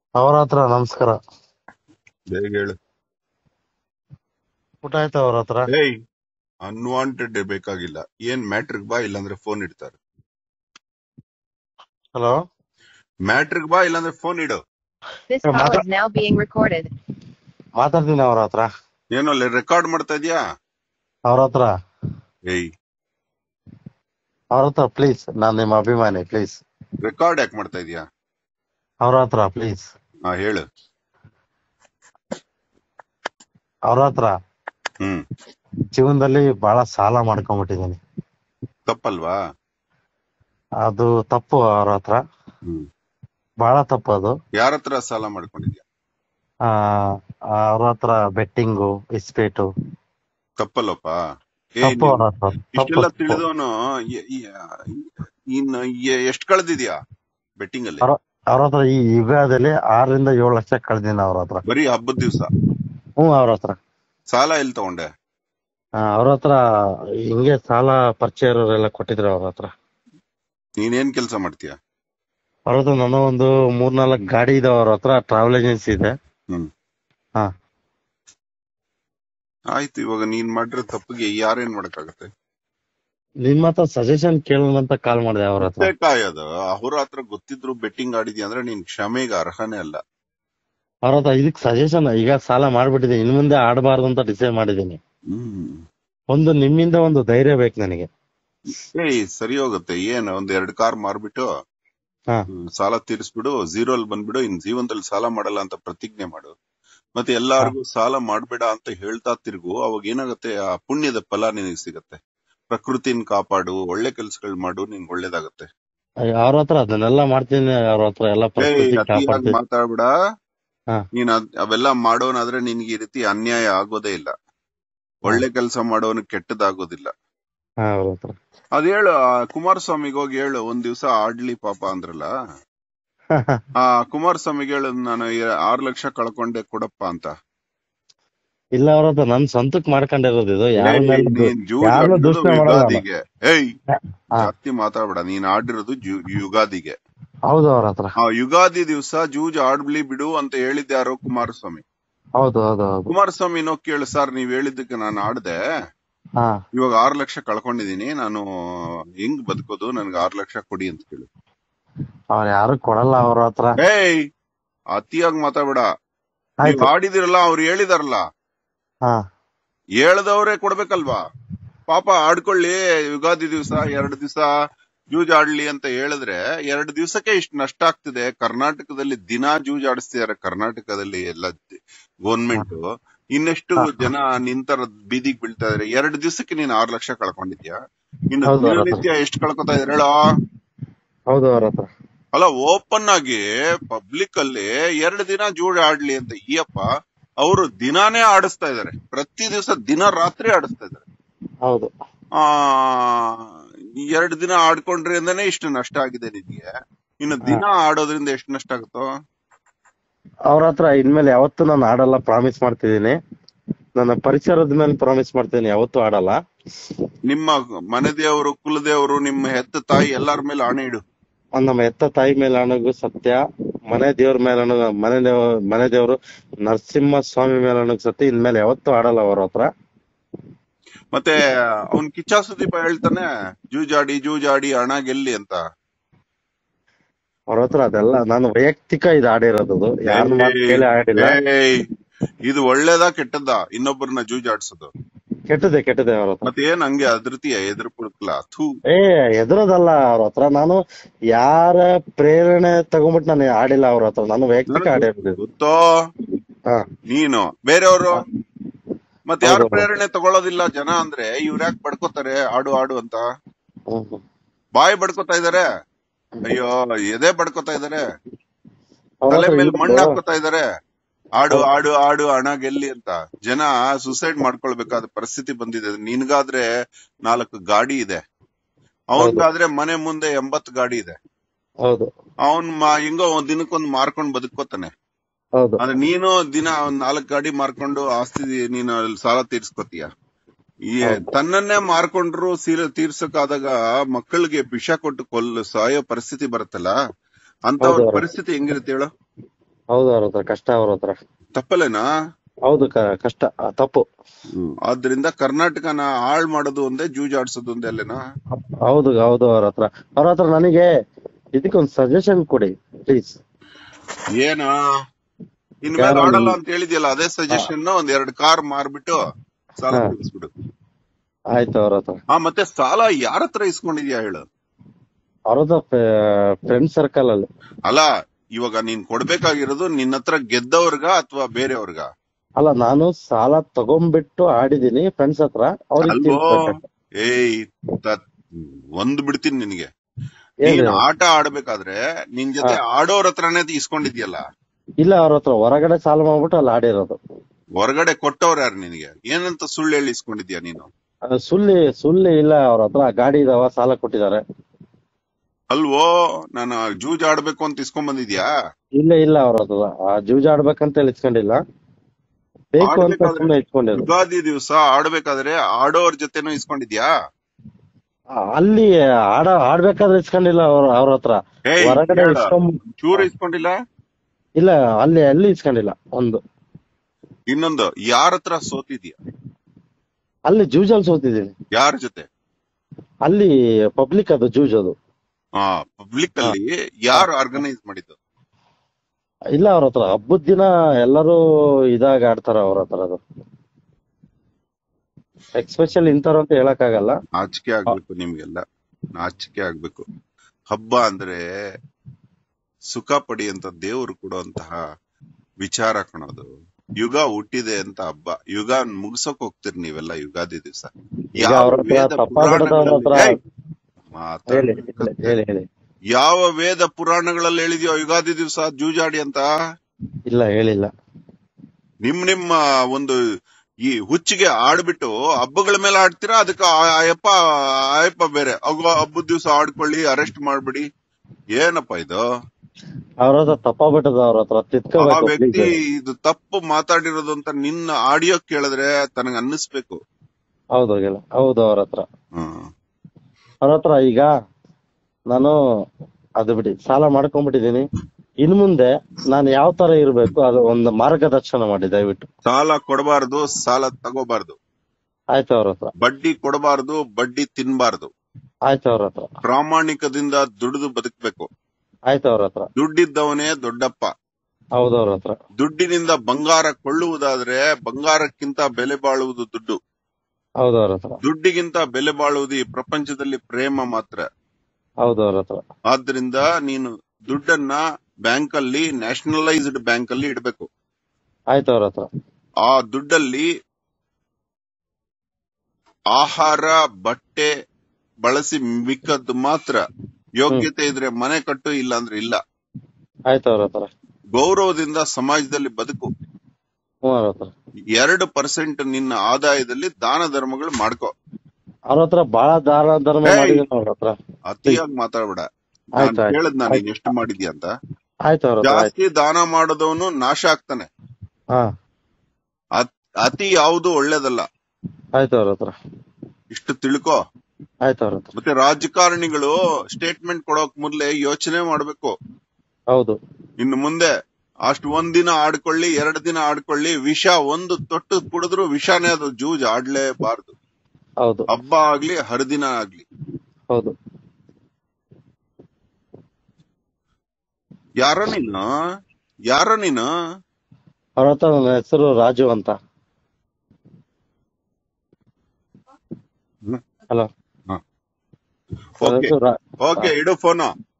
ಅವ್ರ ಹತ್ರ ನಮಸ್ಕಾರ ಬೇಗ ಹೇಳು ಊಟ ಆಯ್ತಾ ಅವ್ರ ಹತ್ರ ಏಯ್ ಅನ್ವಾಂಟೆಡ್ ಬೇಕಾಗಿಲ್ಲ ಏನ್ ಮ್ಯಾಟ್ರಿಗ್ ಬಾ ಇಲ್ಲಾಂದ್ರೆ ಫೋನ್ ಇಡ್ತಾರೆ ಹಲೋ ಮ್ಯಾಟ್ರಿಗ್ ಬಾ ಇಲ್ಲಾಂದ್ರೆ ಫೋನ್ ಇಡು This Yeah, call Mata- is now being recorded. ಮಾತಾಡ್ತೀನಿ ಅವ್ರ ಹತ್ರ ಏನೋ ಅಲ್ಲಿ ರೆಕಾರ್ಡ್ ಮಾಡ್ತಾ ಇದೀಯಾ ಅವ್ರ ಹತ್ರ ಏಯ್ ಅವ್ರ ಹತ್ರ ಪ್ಲೀಸ್ ನಾನ್ ನಿಮ್ಮ ಅಭಿಮಾನಿ ಪ್ಲೀಸ್ ರೆಕಾರ್ಡ್ ಯಾಕೆ ಮಾಡ್ತಾ ಇದೀಯಾ ಅವ್ರ ಹತ್ರ ಪ್ಲೀಸ್ ಹಾ ಹೇಳು ಅವ್ರ ಹತ್ರ ಹ್ಮ್ ಜೀವನದಲ್ಲಿ ಬಹಳ ಸಾಲ ಮಾಡ್ಕೊಂಡ್ಬಿಟ್ಟಿದೀನಿ ತಪ್ಪಲ್ವಾ ಅದು ತಪ್ಪು ಅವ್ರ ಹತ್ರ ಹ್ಮ್ ಬಹಳ ತಪ್ಪು ಅದು ಯಾರ ಹತ್ರ ಸಾಲ ಮಾಡ್ಕೊಂಡಿದ್ಯಾ ಆ ಅವ್ರ ಹತ್ರ ಬೆಟ್ಟಿಂಗು ಇಸ್ಪೇಟು ತಪ್ಪಲ್ಲಪ್ಪ ಏ ತಪ್ಪು ನೀನ್ ಅವ್ರ ಹತ್ರ ತಪ್ಪು ಇಷ್ಟೆಲ್ಲ ತಪ್ಪು. ತಿಳಿದವನು ಇನ್ನು ಎ- ಎಷ್ಟ್ ಕಳ್ದಿದ್ಯಾ ಬೆಟ್ಟಿಂಗ್ ಅಲ್ಲಿ ಅವ್ರ- ಅವ್ರ ಹತ್ರ ಈ ಯುಗದಲ್ಲಿ ಆರರಿಂದ ಏಳು ಲಕ್ಷ ಕಳ್ದಿನ ಅವ್ರ ಹತ್ರ ಬರೀ ಹಬ್ಬದ ದಿವ್ಸ ಹ್ಮ್ ಅವ್ರ ಹತ್ರ ಸಾಲ ಎಲ್ಲಿ ತಗೊಂಡೆ ಆ, ಅವ್ರ ಹತ್ರ ಹಿಂಗೆ ಸಾಲ ಪರಿಚಯ ಇರೋರೆಲ್ಲ ಕೊಟ್ಟಿದ್ರು ಅವ್ರ ಹತ್ರ ನೀನೇನ್ ಕೆಲಸ ಮಾಡ್ತೀಯ ಅವ್ರ ಹತ್ರ ನನ್ನ ಒಂದು ಮೂರ್ನಾಲ್ಕು ಗಾಡಿ ಇದೆ ಅವ್ರ ಹತ್ರ ಟ್ರಾವೆಲ್ ಏಜೆನ್ಸಿ ಇದೆ ಹ್ಮ್ ಹಾ ಆಯ್ತು ಇವಾಗ ನೀನ್ ಮಾಡಿರೋ ತಪ್ಪಿಗೆ ಯಾರೇನ್ ಮಾಡಕ್ಕಾಗತ್ತೆ ನಿಮ್ ಹತ್ರ ಸಜೆಷನ್ ಕೇಳೋಣ ಅಂತ ಕಾಲ್ ಮಾಡಿದೆ ಅವ್ರ ಹತ್ರ ಮತ್ತೆ ಕಾಯೋದು ಅವ್ರ ಹತ್ರ ಗೊತ್ತಿದ್ರು ಬೆಟ್ಟಿಂಗ್ ಆಡಿದ್ಯಾ ಅಂದ್ರೆ ನೀನ್ ಕ್ಷಮೆಗೆ ಅರ್ಹನೇ ಅಲ್ಲ ಅವ್ರ ಹತ್ರ ಇದಕ್ ಸಜೆಷನ್ ಈಗ ಸಾಲ ಮಾಡ್ಬಿಟ್ಟಿದ್ದೀನಿ ಇನ್ ಮುಂದೆ ಆಡಬಾರ್ದು ಅಂತ ಡಿಸೈಡ್ ಮಾಡಿದ್ದೀನಿ ಹ್ಮ್ ಒಂದು ನಿಮ್ಮಿಂದ ಒಂದು ಧೈರ್ಯ ಬೇಕು ನನಗೆ ಏಯ್ ಸರಿ ಹೋಗುತ್ತೆ ಏನ್ ಒಂದ್ ಎರಡ್ ಕಾರ್ ಮಾರ್ಬಿಟ್ಟು ಹಾ ಹ್ಮ್, ಸಾಲ ತೀರಿಸ್ಬಿಡು ಝೀರೋ ಅಲ್ಲಿ ಬಂದ್ಬಿಡು ಇನ್ ಜೀವನದಲ್ಲಿ ಸಾಲ ಮಾಡಲ್ಲ ಅಂತ ಪ್ರತಿಜ್ಞೆ ಮಾಡು ಮತ್ತೆ ಎಲ್ಲಾರ್ಗು ಸಾಲ ಮಾಡ್ಬೇಡ ಅಂತ ಹೇಳ್ತಾ ತಿರ್ಗು ಅವಾಗ ಏನಾಗುತ್ತೆ ಆ ಪುಣ್ಯದ ಫಲ ನಿನಗೆ ಸಿಗತ್ತೆ ಪ್ರಕೃತಿನ ಕಾಪಾಡು ಒಳ್ಳೆ ಕೆಲ್ಸಗಳು ಮಾಡು ನಿನ್ಗೆ ಒಳ್ಳೇದಾಗತ್ತೆ ಅವ್ರ ಹತ್ರ ಅದನ್ನೆಲ್ಲ ಮಾಡ್ತೀನಿ ಅವ್ರ ಹತ್ರ ಎಲ್ಲ ಏಯ್ ಪ್ರಕೃತಿ ಅತಿಯಾಗಿ ಕಾಪಾಡ್ತೀನಿ ಮಾತಾಡ್ಬೇಡ ಹಾ ನೀನ್ ಅದ್- ಅವೆಲ್ಲ ಮಾಡೋನಾದ್ರೆ ನಿನ್ಗೆ ಈ ರೀತಿ ಅನ್ಯಾಯ ಆಗೋದೇ ಇಲ್ಲ ಒಳ್ಳೆ ಕೆಲಸ ಮಾಡೋನು ಕೆಟ್ಟದಾಗೋದಿಲ್ಲ ಹಾ ಅವ್ರ ಹತ್ರ ಅದ್ ಹೇಳು ಆ ಕುಮಾರಸ್ವಾಮಿಗೆ ಹೋಗಿ ಹೇಳು ಒಂದ್ ದಿವ್ಸ ಆಡ್ಲಿ ಪಾಪ ಅಂದ್ರಲ್ಲ ಆ ಕುಮಾರಸ್ವಾಮಿಗೆ ಹೇಳು ನಾನು ಎ- ಆರ್ ಲಕ್ಷ ಕಳ್ಕೊಂಡೆ ಕೊಡಪ್ಪ ಅಂತ ಇಲ್ಲ ಅವ್ರ ಹತ್ರ ನನ್ ಸ್ವಂತಕ್ ಮಾಡ್ಕೊಂಡಿರೋದು ಇದು ಯಾರ ಏಯ್, ಮೇಲೆ ನೀನ್ ಜೂಜ್ ಯಾರನ್ನೂ ಆಡಿರೋದು ದೂಷಣೆ ಮಾಡಲ್ಲ ನಾನು. ಯುಗಾದಿಗೆ ಏಯ್ ಹಾ ಜಾಸ್ತಿ ಮಾತಾಡ್ಬೇಡ ನೀನ್ ಆಡಿರೋದು ಜು- ಯುಗಾದಿಗೆ ಹೌದು ಅವ್ರ ಹತ್ರ ಆ ಯುಗಾದಿ ದಿವ್ಸ ಜೂಜ್ ಆಡ್ಲಿ ಬಿಡು ಅಂತ ಹೇಳಿದ್ದೆ ಯಾರೋ ಕುಮಾರಸ್ವಾಮಿ ಹೌದು ಹೌದು ಹೌದು ಕುಮಾರಸ್ವಾಮಿ ನೋ ಕೇಳು ಸರ್ ನೀವ್ ಹೇಳಿದ್ದಕ್ಕೆ ನಾನು ಆಡ್ದೆ ಹಾ ಇವಾಗ ಆರ್ ಲಕ್ಷ ಕಳ್ಕೊಂಡಿದೀನಿ ನಾನು ಹೆಂಗ್ ಬದುಕೋದು ನನ್ಗೆ ಆರ್ ಲಕ್ಷ ಕೊಡಿ ಅಂತ ಕೇಳು ಅವ್ರ ಯಾರು ಕೊಡಲ್ಲ ಅವ್ರ ಹತ್ರ ಏಯ್ ಅತಿಯಾಗಿ ಮಾತಾಡ್ಬೇಡ ನೀವ್ ಆಯ್ತು ಆಡಿದಿರಲ್ಲ ಅವ್ರು ಹೇಳಿದಾರಲ್ಲ ಹಾ ಹೇಳ್ದವ್ರೆ ಕೊಡ್ಬೇಕಲ್ವಾ ಪಾಪ ಆಡ್ಕೊಳ್ಳಿ ಯುಗಾದಿ ದಿವ್ಸ ಎರಡ್ ದಿವ್ಸ ಜೂಜ್ ಆಡ್ಲಿ ಅಂತ ಹೇಳಿದ್ರೆ ಎರಡ್ ದಿವ್ಸಕ್ಕೆ ಇಷ್ಟು ನಷ್ಟ ಆಗ್ತಿದೆ ಕರ್ನಾಟಕದಲ್ಲಿ ದಿನಾ ಜೂಜ್ ಆಡಿಸ್ತಿದಾರೆ ಕರ್ನಾಟಕದಲ್ಲಿ ಎಲ್ಲ ಗೌರ್ಮೆಂಟ್ ಇನ್ನೆಷ್ಟು ಹಾ. ಜನ ನಿಂತರ ಬೀದಿಗೆ ಬೀಳ್ತಾ ಇದಾರೆ ಎರಡ್ ದಿವ್ಸಕ್ಕೆ ನೀನ್ ಆರ್ ಲಕ್ಷ ಕಳ್ಕೊಂಡಿದ್ಯಾ ಇನ್ನು ಹೌದು ಅವ್ರ ಹತ್ರ ದಿನನಿತ್ಯ ಎಷ್ಟು ಕಳ್ಕೊತಾ ಇದಾರೆ ಹೇಳೋ ಹೌದು ಅವ್ರ ಹತ್ರ ಅಲ್ಲ ಓಪನ್ ಆಗಿ ಪಬ್ಲಿಕ್ ಅಲ್ಲಿ ಎರಡು ದಿನ ಜೂಡ್ ಆಡ್ಲಿ ಅಂತ ಈಯಪ್ಪ ಅವರು ದಿನಾನೇ ಆಡಿಸ್ತಾ ಇದಾರೆ ಪ್ರತಿ ದಿವಸ ದಿನ ರಾತ್ರಿ ಆಡಿಸ್ತಾ ಇದಾರೆ ಹೌದು ಆ ಎರಡು ದಿನ ಆಡ್ಕೊಂಡ್ರಿ ಅಂತಾನೆ ಇಷ್ಟು ನಷ್ಟ ಆಗಿದೆ ನಿನ್ಗೆ ಇನ್ನು ದಿನ ಆಡೋದ್ರಿಂದ ಎಷ್ಟು ನಷ್ಟ ಆಗುತ್ತೋ ಅವ್ರ ಹತ್ರ ಇನ್ಮೇಲೆ ಯಾವತ್ತೂ ನಾನು ಆಡಲ್ಲ ಪ್ರಾಮಿಸ್ ಮಾಡ್ತಿದ್ದೀನಿ ನನ್ನ ಪರಿಸರದ ಮೇಲೆ ಪ್ರಾಮಿಸ್ ಮಾಡ್ತೀನಿ ಯಾವತ್ತೂ ಆಡಲ್ಲ ನಿಮ್ಮ ಮನೆ ದೇವರು ಕುಲದೇವರು ನಿಮ್ಮ ಹೆತ್ತ ತಾಯಿ ಎಲ್ಲಾರ ಮೇಲೆ ಆಣೆ ಇಡು ನಮ್ಮ ಎತ್ತ ತಾಯಿ ಮೇಲೆ ಅಣಗು ಸತ್ಯ ಮನೆ ದೇವ್ರ ಮೇಲೆ ಅಣಗು ಮನೆ ದೇವ ಮನೆ ದೇವರು ನರಸಿಂಹ ಸ್ವಾಮಿ ಮೇಲೆ ಅಣಗು ಸತ್ಯ ಇನ್ಮೇಲೆ ಯಾವತ್ತೂ ಆಡಲ್ಲ ಅವ್ರ ಹತ್ರ ಮತ್ತೆ ಅವ್ನ್ ಕಿಚ್ಚ ಸುದೀಪ ಹೇಳ್ತಾನೆ ಜೂಜಾಡಿ ಜೂಜಾಡಿ ಹಣ ಗೆಲ್ಲಿ ಅಂತ ಅವ್ರ ಹತ್ರ ಅದೆಲ್ಲ ನಾನು ವೈಯಕ್ತಿಕ ಇದು ಆಡಿರೋದು ಅದು. ಯಾರ್ನ ಮಾತು ಕೇಳಿ ಆಡಿಲ್ಲ ಏಯ್, ಇದು ಒಳ್ಳೇದಾ ಕೆಟ್ಟದ್ದಾ ಇನ್ನೊಬ್ಬರನ್ನ ಜೂಜಾಡ್ಸೋದು ಕೆಟ್ಟದೆ ಕೆಟ್ಟದೆ ಅವ್ರ ಹತ್ರ ಮತ್ತೆ ಏನ್ ಹಂಗೆ ಅದೃತಿಯ ಎದುರು ಪುಡ್ಕಲ ಥೂ ಏ ಎದುರೋದಲ್ಲ ಅವ್ರ ಹತ್ರ ನಾನು ಯಾರ ಪ್ರೇರಣೆ ತಗೊಂಬಿಟ್ಟು ನಾನು ಆಡಿಲ್ಲ ಅವ್ರ ಹತ್ರ ನಾನು ವೈಯಕ್ತಿಕ ನನಗ್ ಆಡಿರೋದು ಇದು. ಗೊತ್ತೋ ಹಾ ನೀನು ಬೇರೆಯವರು ಮತ್ತೆ ಯಾರು ಹೌದು. ಪ್ರೇರಣೆ ತಗೊಳ್ಳೋದಿಲ್ಲ ಜನ ಅಂದ್ರೆ ಇವ್ರ ಯಾಕೆ ಬಡ್ಕೋತಾರೆ ಆಡು ಆಡು ಅಂತ ಹ್ಮ್ ಹ್ಮ್. ಬಾಯಿ ಬಡ್ಕೋತಾ ಇದಾರೆ ಅಯ್ಯೋ ಎದೆ ಬಡ್ಕೋತಾ ಇದಾರೆ ಅವ್ರ ತಲೆ ಹತ್ರ ಮೇಲೆ ಇವತ್ತು- ಮಣ್ಣು ಹಾಕೋತಾ ಇದಾರೆ ಆಡು ಆಡು ಆಡು ಹಣ ಗೆಲ್ಲಿ ಅಂತ ಜನ ಸುಸೈಡ್ ಮಾಡ್ಕೊಳ್ಬೇಕಾದ ಪರಿಸ್ಥಿತಿ ಬಂದಿದೆ ನಿನ್ಗಾದ್ರೆ ನಾಲ್ಕು ಗಾಡಿ ಇದೆ ಅವನ್ಗಾದ್ರೆ ಮನೆ ಮುಂದೆ ಎಂಬತ್ ಗಾಡಿ ಇದೆ ಹೌದು ಅವನ್ ಹಿಂಗೋ ಒಂದ್ ದಿನಕ್ಕೊಂದ್ ಮಾರ್ಕೊಂಡ್ ಬದುಕೋತಾನೆ ಹೌದು ಆದ್ರೆ ನೀನು ದಿನ ಒಂದ್ ನಾಲ್ಕ್ ಗಾಡಿ ಮಾರ್ಕೊಂಡು ಆಸ್ತಿ ನೀನು ಅಲ್ಲಿ ಸಾಲ ತೀರ್ಸ್ಕೊತೀಯ ಈ ತನ್ನನ್ನೇ ಮಾರ್ಕೊಂಡ್ರು ಸೀರೆ ತೀರ್ಸಕ್ಕಾದಾಗ ಮಕ್ಕಳಿಗೆ ವಿಷ ಕೊಟ್ಟು ಕೊಲ್ಲ ಸಾಯೋ ಪರಿಸ್ಥಿತಿ ಬರುತ್ತಲ್ಲ ಅಂತವ್ರ ಹೌದು. ಪರಿಸ್ಥಿತಿ ಹೆಂಗಿರುತ್ತೆ ಹೇಳು ಹೌದು ಅವ್ರ ಹತ್ರ ಕಷ್ಟ ಅವ್ರ ಹತ್ರ ತಪ್ಪಲೇನಾ ಹೌದು ಕ- ಕಷ್ಟ ಆ, ತಪ್ಪು ಆದ್ರಿಂದ ಕರ್ನಾಟಕನ ಹಾಳ್ ಮಾಡೋದು ಒಂದೇ ಜೂಜಾಡ್ಸೋದು ಒಂದೇ ಅಲ್ಲೇನಾ ಹೌದು ಹೌದು ಅವ್ರ ಹತ್ರ ಅವ್ರ ಹತ್ರ ನನಗೆ ಇದಕ್ಕೊಂದು ಸಜೆಷನ್ ಕೊಡಿ ಪ್ಲೀಸ್ ಏನಾ ಇನ್ಮೇಲೆ ಯಾರು ಆಡಲ್ಲ ಅಂತ ಹೇಳಿದ್ಯಲ್ಲ ಅದೇ ಸಜೆಷನ್ ಒಂದ್ ಎರಡ್ ಕಾರ್ ಮಾರ್ಬಿಟ್ಟು ಸಾಲ ಹಾ. ತೀರಿಸ್ಬಿಡು ಆಯ್ತು ಅವ್ರ ಹತ್ರ ಹಾ ಮತ್ತೆ ಸಾಲ ಯಾರ ಹತ್ರ ಇಸ್ಕೊಂಡಿದ್ಯಾ ಹೇಳು ಅವ್ರ ಹತ್ರ ಫ್ರೆಂಡ್ ಸರ್ಕಲ್ ಅಲ್ಲಿ ಅಲ್ಲ ಇವಾಗ ನೀನ್ ಕೊಡ್ಬೇಕಾಗಿರೋದು ನಿನ್ನ ಹತ್ರ ಗೆದ್ದವ್ರಗ ಅಥವಾ ಬೇರೆಯವ್ರಗ ಅಲ್ಲ ನಾನು ಸಾಲ ತಗೊಂಡ್ಬಿಟ್ಟು ಆಡಿದೀನಿ ಫ್ರೆಂಡ್ಸ್ ಹತ್ರ ಅವ್ರಿಗೆ ಅಲ್ವೋ ತೀರ್ಸ್ಬೇಕು ಏಯ್ ತ- ಒಂದ್ ಬಿಡ್ತೀನಿ ನಿನ್ಗೆ ಹೇಳಿ ನೀನ್ ಆಟ ಆಡ್ಬೇಕಾದ್ರೆ ನಿನ್ ಜೊತೆ ಆಡೋರ್ ಹತ್ರನೇ ಇಸ್ಕೊಂಡಿದ್ಯಲ್ಲ ಇಲ್ಲ ಅವ್ರ ಹತ್ರ ಹೊರಗಡೆ ಸಾಲ ಮಾಡ್ಬಿಟ್ಟು ಅಲ್ಲಿ ಆಡಿರೋದು ಹೊರಗಡೆ ಕೊಟ್ಟವ್ರ ಯಾರು ನಿನಗೆ ಏನಂತ ಸುಳ್ಳು ಹೇಳಿ ಇಸ್ಕೊಂಡಿದ್ಯಾ ನೀನು ಅದು ಸುಳ್ಳಿ ಸುಳ್ಳಿ ಇಲ್ಲ ಅವ್ರ ಹತ್ರ ಗಾಡಿ ಇದಾವ ಸಾಲ ಕೊಟ್ಟಿದ್ದಾರೆ ಅಲ್ವೋ ನಾನು ಜೂಜ್ ಆಡ್ಬೇಕು ಅಂತ ಇಸ್ಕೊಂಡ್ ಬಂದಿದ್ಯಾ ಇಲ್ಲ ಇಲ್ಲ ಅವ್ರ ಹತ್ರ ಆ ಜೂಜ ಆಡ್ಬೇಕಂತ ಹೇಳಿ ಇಸ್ಕೊಂಡಿಲ್ಲ ಬೇಕು ಅಂತ ಆಡ್ಬೇಕಾದ್ರೆ ಸುಮ್ಮನೆ ಇಸ್ಕೊಂಡಿರೋದು ಯುಗಾದಿ ದಿವಸ ಆಡ್ಬೇಕಾದ್ರೆ ಆಡೋರ್ ಜೊತೆನೂ ಇಸ್ಕೊಂಡಿದ್ಯಾ ಆ, ಅಲ್ಲಿ ಆಡ ಆಡ್ಬೇಕಾದ್ರೆ ಇಸ್ಕೊಂಡಿಲ್ಲ ಅವ್ರ ಅವ್ರ ಹತ್ರ ಏಯ್ ಹೊರಗಡೆ ಹೇಳ. ಇಸ್ಕೊಂಡ್ ಚೂರು ಇಸ್ಕೊಂಡಿಲ್ಲ ಇಲ್ಲ ಅಲ್ಲಿ ಅಲ್ಲಿ ಇಸ್ಕೊಂಡಿಲ್ಲ ಒಂದು ಇನ್ನೊಂದು ಯಾರ ಹತ್ರ ಸೋತಿದ್ಯಾ ಅಲ್ಲಿ ಜೂಜಲ್ಲಿ ಸೋತಿದ್ದೀನಿ ಯಾರ ಜೊತೆ ಅಲ್ಲಿ ಪಬ್ಲಿಕ್ ಅದು ಜೂಜ್ ಅದು ಆ ಪಬ್ಲಿಕ್ ಅಲ್ಲಿ ಯಾರು ಆರ್ಗನೈಸ್ ಮಾಡಿದ್ದು ಇಲ್ಲ ಅವ್ರ ಹತ್ರ ಹಬ್ಬದ ದಿನ ಎಲ್ಲರೂ ಇದಾಗ ಆಡ್ತಾರ ಅವ್ರ ಹತ್ರ ಅದು ಎಕ್ಸ್ಪೆಷಲ್ ಇಂಥವ್ರು ಅಂತ ಹೇಳಕ್ ಆಗಲ್ಲ ನಾಚಿಕೆ ಆಗ್ಬೇಕು ನಿಮ್ಗೆಲ್ಲ ನಾಚಿಕೆ ಆಗ್ಬೇಕು ಹಬ್ಬ ಅಂದ್ರೆ ಸುಖ ಪಡಿಯಂತ ದೇವರು ಕೊಡುವಂತಹ ವಿಚಾರ ಕಣೋದು ಯುಗ ಹುಟ್ಟಿದೆ ಅಂತ ಹಬ್ಬ ಯುಗ ಮುಗಿಸೋಕ್ ಹೋಗ್ತೀರಿ ನೀವೆಲ್ಲ ಯುಗಾದಿ ದಿವಸ ಈಗ ಅವ್ರ ಹತ್ರ ತಪ್ಪಾಗ್ಬಿಡುತ್ತೆ ಅವ್ರ ಹತ್ರ ಹೇಳಿ ಹೇಳಿ, ಹೇಳಿ ಹೇಳಿ ಯಾವ ವೇದ ಪುರಾಣಗಳಲ್ಲಿ ಹೇಳಿದ್ಯೋ ಯುಗಾದಿ ದಿವಸ ಜೂಜಾಡಿ ಅಂತ ಇಲ್ಲ ಹೇಳಿಲ್ಲ ನಿಮ್ ನಿಮ್ಮ ಒಂದು ಈ ಹುಚ್ಚಿಗೆ ಆಡ್ಬಿಟ್ಟು ಹಬ್ಬಗಳ ಮೇಲೆ ಆಡ್ತೀರಾ ಅದಕ್ಕೆ ಆ- ಆಯಪ್ಪ ಆಯಪ್ಪ ಬೇರೆ ಅಗೋ ಹಬ್ಬದ ದಿವಸ ಆಡ್ಕೊಳ್ಳಿ ಅರೆಸ್ಟ್ ಮಾಡ್ಬಿಡಿ ಏನಪ್ಪ ಇದು ಅವ್ರ ಹತ್ರ ತಪ್ಪಾಗ್ಬಿಟ್ಟದ ಅವ್ರ ಹತ್ರ ಆ ತಿತ್ಕೋಬೇಕು ವ್ಯಕ್ತಿ please. ಇದು ತಪ್ಪು ಮಾತಾಡಿರೋದು ಅಂತ ನಿನ್ನ ಆಡಿಯೋ ಕೇಳಿದ್ರೆ ತನಗ ಅನ್ನಿಸ್ಬೇಕು ಹೌದು ಹೋಗಿಲ್ಲ ಹೌದು ಅವ್ರ ಹತ್ರ ಹ್ಮ್ ಅವ್ರ ಹತ್ರ ಈಗ ನಾನು ಅದು ಬಿಡಿ ಸಾಲ ಮಾಡ್ಕೊಂಡ್ಬಿಟ್ಟಿದೀನಿ ಇನ್ ಮುಂದೆ ನಾನು ಯಾವ ತರ ಇರ್ಬೇಕು ಅದು ಒಂದು ಮಾರ್ಗದರ್ಶನ ಮಾಡಿ ದಯವಿಟ್ಟು ಸಾಲ ಕೊಡಬಾರ್ದು ಸಾಲ ತಗೋಬಾರ್ದು ಆಯ್ತು ಅವ್ರ ಹತ್ರ ಬಡ್ಡಿ ಕೊಡಬಾರ್ದು ಬಡ್ಡಿ ತಿನ್ಬಾರ್ದು ಆಯ್ತು ಅವ್ರ ಹತ್ರ ಪ್ರಾಮಾಣಿಕದಿಂದ ದುಡಿದು ಬದುಕ್ಬೇಕು ಆಯ್ತು ಅವ್ರ ಹತ್ರ ದುಡ್ಡಿದ್ದವನೇ ದೊಡ್ಡಪ್ಪ ಹೌದು ಅವ್ರ ಹತ್ರ ದುಡ್ಡಿನಿಂದ ಬಂಗಾರ ಕೊಳ್ಳುವುದಾದ್ರೆ ಬಂಗಾರಕ್ಕಿಂತ ಬೆಲೆ ಬಾಳುವುದು ದುಡ್ಡು ಹೌದು ಅವ್ರ ಹತ್ರ ದುಡ್ಡಿಗಿಂತ ಬೆಲೆ ಬಾಳುವುದು ಈ ಪ್ರಪಂಚದಲ್ಲಿ ಪ್ರೇಮ ಮಾತ್ರ ಹೌದು ಅವ್ರ ಹತ್ರ ಆದ್ರಿಂದ ನೀನು ದುಡ್ಡನ್ನ ಬ್ಯಾಂಕ್ ಅಲ್ಲಿ ನ್ಯಾಷನಲೈಸ್ಡ್ ಬ್ಯಾಂಕ್ ಅಲ್ಲಿ ಇಡಬೇಕು ಆಯ್ತು ಅವ್ರ ಹತ್ರ ಆ ದುಡ್ಡಲ್ಲಿ ಆಹಾರ ಬಟ್ಟೆ ಬಳಸಿ ಮಿಕ್ಕದ್ದು ಮಾತ್ರ ಯೋಗ್ಯತೆ ಇದ್ರೆ ಮನೆ ಕಟ್ಟು ಇಲ್ಲ ಅಂದ್ರೆ ಇಲ್ಲ ಆಯ್ತು ಅವ್ರ ಹತ್ರ ಗೌರವದಿಂದ ಸಮಾಜದಲ್ಲಿ ಬದುಕು ಹ್ಞೂ ಅವ್ರ ಹತ್ರ ಎರಡು ಪರ್ಸೆಂಟ್ ನಿನ್ನ ಆದಾಯದಲ್ಲಿ ದಾನ ಧರ್ಮಗಳು ಮಾಡ್ಕೋ ಅವ್ರ ಹತ್ರ ಬಹಳ ದಾನ ಧರ್ಮ ಏಯ್! ಮಾಡಿದೀನಿ ಅವ್ರ ಹತ್ರ ಅತಿಯಾಗಿ ಮಾತಾಡ್ಬೇಡ ಆಯ್ತು, ನಾನು ಆಯ್ತು. ಕೇಳದ್ ನಾನು ನೀನ್ ಎಷ್ಟು ಮಾಡಿದ್ಯಾ ಅಂತ ಆಯ್ತು ಅವ್ರ ಹತ್ರ ಆಯ್ತು ಜಾಸ್ತಿ ದಾನ ಮಾಡದವನು ನಾಶ ಆಗ್ತಾನೆ ಹಾ ಅತ್- ಅತಿ ಯಾವುದು ಒಳ್ಳೇದಲ್ಲ ಆಯ್ತು ಅವ್ರ ಹತ್ರ ಇಷ್ಟು ತಿಳ್ಕೊ ಆಯ್ತು ಅವ್ರ ಹತ್ರ ಮತ್ತೆ ರಾಜಕಾರಣಿಗಳು ಸ್ಟೇಟ್ಮೆಂಟ್ ಕೊಡೋಕ್ ಮೊದ್ಲೇ ಯೋಚನೆ ಮಾಡ್ಬೇಕು ಹೌದು ಇನ್ನು ಮುಂದೆ ಅಷ್ಟು ಒಂದ್ ದಿನ ಆಡ್ಕೊಳ್ಳಿ ಎರಡು ದಿನ ಆಡ್ಕೊಳ್ಳಿ ವಿಷ ಒಂದು ತೊಟ್ಟು ಕುಡಿದ್ರು ವಿಷಾನೇ ಅದು ಜೂಜ್ ಆಡ್ಲೇಬಾರ್ದು ಹೌದು ಹಬ್ಬ ಆಗ್ಲಿ ಹರಿದಿನ ಆಗ್ಲಿ ಹೌದು ಯಾರೋ ನೀನು ಯಾರೋ ನೀನು ಅವ್ರ ಹತ್ರ ನನ್ನ ಹೆಸರು ರಾಜು ಅಂತ ಹ್ಮ್. ಹಲೋ ಓಕೆ ಓಕೆ ಇಡು ಫೋನು